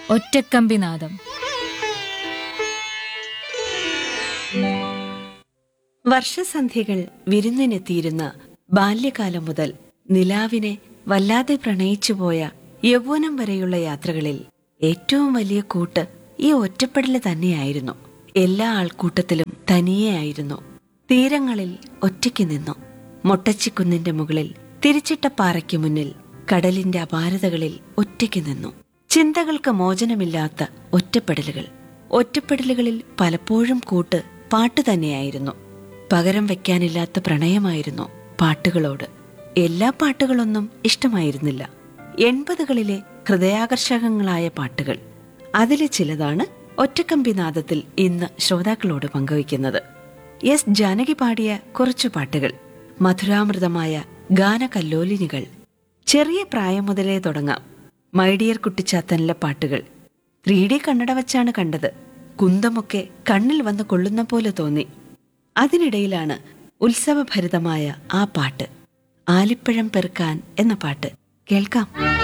ഒറ്റക്കമ്പിനാദം വർഷസന്ധ്യകൾ വിരുന്നിനെത്തിയിരുന്ന ബാല്യകാലം മുതൽ നിലാവിനെ വല്ലാതെ പ്രണയിച്ചുപോയ യൗവനം വരെയുള്ള യാത്രകളിൽ ഏറ്റവും വലിയ കൂട്ട് ഈ ഒറ്റപ്പെടല് തന്നെയായിരുന്നു എല്ലാ ആൾക്കൂട്ടത്തിലും തനിയെയായിരുന്നു തീരങ്ങളിൽ ഒറ്റയ്ക്ക് നിന്നു മൊട്ടച്ചിക്കുന്നിന്റെ മുകളിൽ തിരിച്ചിട്ട പാറയ്ക്ക് മുന്നിൽ കടലിന്റെ അപാരതകളിൽ ഒറ്റയ്ക്ക് നിന്നു ചിന്തകൾക്ക് മോചനമില്ലാത്ത ഒറ്റപ്പെടലുകൾ ഒറ്റപ്പെടലുകളിൽ പലപ്പോഴും കൂട്ട് പാട്ട് തന്നെയായിരുന്നു പകരം വെക്കാനില്ലാത്ത പ്രണയമായിരുന്നു പാട്ടുകളോട് എല്ലാ പാട്ടുകളൊന്നും ഇഷ്ടമായിരുന്നില്ല എൺപതുകളിലെ ഹൃദയാകർഷകങ്ങളായ പാട്ടുകൾ അതിലെ ചിലതാണ് ഒറ്റക്കമ്പിനാദത്തിൽ ഇന്ന് ശ്രോതാക്കളോട് പങ്കുവയ്ക്കുന്നത് എസ് ജാനകി പാടിയ കുറച്ചു പാട്ടുകൾ മധുരാമൃതമായ ഗാനകല്ലോലിനികൾ ചെറിയ പ്രായം മുതലേ തുടങ്ങാം മൈഡിയർ കുട്ടിച്ചാത്തനിലെ പാട്ടുകൾ ത്രീ ഡി കണ്ണട വച്ചാണ് കണ്ടത് കുന്തമൊക്കെ കണ്ണിൽ വന്ന് കൊള്ളുന്ന പോലെ തോന്നി അതിനിടയിലാണ് ഉത്സവഭരിതമായ ആ പാട്ട് ആലിപ്പഴം പെറുക്കാൻ എന്ന പാട്ട് കേൾക്കാം